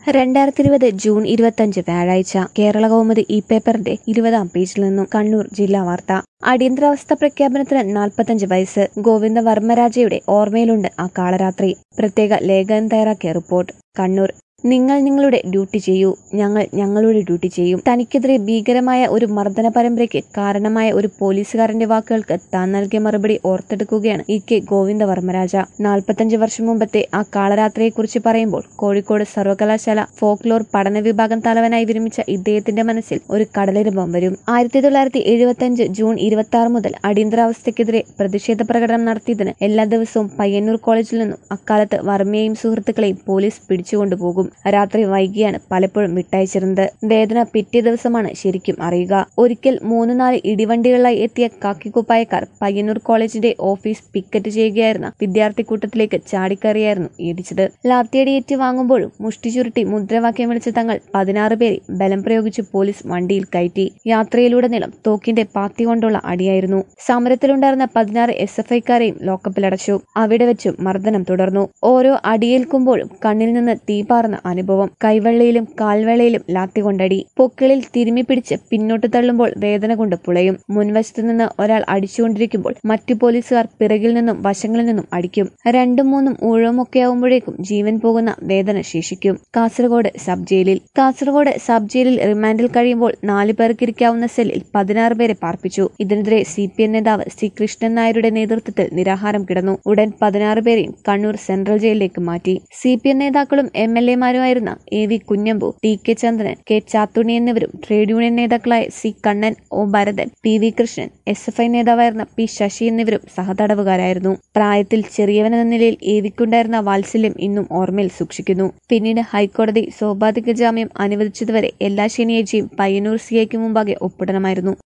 രണ്ടായിരത്തി ഇരുപത് ജൂൺ ഇരുപത്തഞ്ച് വ്യാഴാഴ്ച കേരള കൗമുദി ഇ പേപ്പറിന്റെ ഇരുപതാം പേജിൽ നിന്നും കണ്ണൂർ ജില്ലാ വാർത്ത അടിയന്തരാവസ്ഥ പ്രഖ്യാപനത്തിന് നാൽപ്പത്തഞ്ച് വയസ്സ് ഗോവിന്ദ വർമ്മരാജയുടെ ഓർമ്മയിലുണ്ട് ആ കാളരാത്രി പ്രത്യേക ലേഖനം തയ്യാറാക്കിയ റിപ്പോർട്ട് കണ്ണൂർ നിങ്ങൾ നിങ്ങളുടെ ഡ്യൂട്ടി ചെയ്യൂ ഞങ്ങൾ ഞങ്ങളുടെ ഡ്യൂട്ടി ചെയ്യും തനിക്കെതിരെ ഭീകരമായ ഒരു മർദ്ദന പരമ്പരയ്ക്ക് കാരണമായ ഒരു പോലീസുകാരന്റെ വാക്കുകൾക്ക് താൻ നൽകിയ മറുപടി ഓർത്തെടുക്കുകയാണ് ഇ കെ ഗോവിന്ദ വർമ്മരാജ നാൽപ്പത്തഞ്ച് വർഷം മുമ്പത്തെ ആ കാളരാത്രിയെക്കുറിച്ച് പറയുമ്പോൾ കോഴിക്കോട് സർവകലാശാല ഫോക്ലോർ പഠന വിഭാഗം തലവനായി വിരമിച്ച ഇദ്ദേഹത്തിന്റെ മനസ്സിൽ ഒരു കടലിരമ്പം വരും ആയിരത്തി തൊള്ളായിരത്തി എഴുപത്തിയഞ്ച് ജൂൺ ഇരുപത്തി ആറ് മുതൽ അടിയന്തരാവസ്ഥയ്ക്കെതിരെ പ്രതിഷേധ പ്രകടനം നടത്തിയതിന് എല്ലാ ദിവസവും പയ്യന്നൂർ കോളേജിൽ നിന്നും അക്കാലത്ത് വർമ്മയെയും സുഹൃത്തുക്കളെയും പോലീസ് പിടിച്ചുകൊണ്ടുപോകും രാത്രി വൈകിയാണ് പലപ്പോഴും വിട്ടയച്ചിരുന്നത് വേദന പിറ്റേ ദിവസമാണ് ശരിക്കും അറിയുക ഒരിക്കൽ മൂന്ന് നാല് ഇടിവണ്ടികളിലായി എത്തിയ കാക്കിക്കുപ്പായക്കാർ പയ്യന്നൂർ കോളേജിന്റെ ഓഫീസ് പിക്കറ്റ് ചെയ്യുകയായിരുന്ന വിദ്യാർത്ഥി കൂട്ടത്തിലേക്ക് ചാടിക്കയറിയായിരുന്നു ഇടിച്ചത് ലാത്തിയടിയേറ്റ് വാങ്ങുമ്പോഴും മുഷ്ടി ചുരുട്ടി മുദ്രാവാക്യം വിളിച്ച തങ്ങൾ പതിനാറ് പേരെ ബലം പ്രയോഗിച്ച് പോലീസ് വണ്ടിയിൽ കയറ്റി യാത്രയിലുടനീളം തോക്കിന്റെ പാത്തി കൊണ്ടുള്ള അടിയായിരുന്നു സമരത്തിലുണ്ടായിരുന്ന പതിനാറ് എസ് എഫ് ഐക്കാരെയും ലോക്കപ്പിലടച്ചു അവിടെ വെച്ചും മർദ്ദനം തുടർന്നു ഓരോ അടിയേൽക്കുമ്പോഴും കണ്ണിൽ നിന്ന് തീപാർന്ന അനുഭവം കൈവെള്ളയിലും കാൽവേളയിലും ലാത്തി കൊണ്ടടി പൊക്കിളിൽ തിരുമ്മി പിടിച്ച് പിന്നോട്ട് തള്ളുമ്പോൾ വേദന കൊണ്ട് പുളയും മുൻവശത്തു നിന്ന് ഒരാൾ അടിച്ചുകൊണ്ടിരിക്കുമ്പോൾ മറ്റു പോലീസുകാർ പിറകിൽ നിന്നും വശങ്ങളിൽ നിന്നും അടിക്കും രണ്ടും മൂന്നും ഊഴമൊക്കെ ആവുമ്പോഴേക്കും ജീവൻ പോകുന്ന വേദന ശേഷിക്കും കാസർഗോഡ് സബ് ജയിലിൽ കാസർഗോഡ് സബ് ജയിലിൽ റിമാൻഡിൽ കഴിയുമ്പോൾ നാലു പേർക്കിരിക്കാവുന്ന സെല്ലിൽ പതിനാറ് പേരെ പാർപ്പിച്ചു ഇതിനെതിരെ സി പി എം നേതാവ് സി കൃഷ്ണൻ നായരുടെ നേതൃത്വത്തിൽ നിരാഹാരം കിടന്നു ഉടൻ പതിനാറ് പേരെയും കണ്ണൂർ സെൻട്രൽ ജയിലിലേക്ക് മാറ്റി സി പി എം നേതാക്കളും എം എൽ എമാരുമായിരുന്ന A V Kunhambu T K Chandran K Chathunni എന്നിവരും ട്രേഡ് യൂണിയൻ നേതാക്കളായ C Kannan O Bharathan P V Krishnan S F I നേതാവായിരുന്ന പി ശശി എന്നിവരും സഹതടവുകാരായിരുന്നു പ്രായത്തിൽ ചെറിയവനെന്ന നിലയിൽ എ വിക്കുണ്ടായിരുന്ന വാത്സല്യം ഇന്നും ഓർമ്മയിൽ സൂക്ഷിക്കുന്നു പിന്നീട് ഹൈക്കോടതി സോപാധിക ജാമ്യം അനുവദിച്ചതുവരെ എല്ലാ ശനിയാഴ്ചയും പയ്യന്നൂർ സിഐക്ക് മുമ്പാകെ ഒപ്പിടണമായിരുന്നു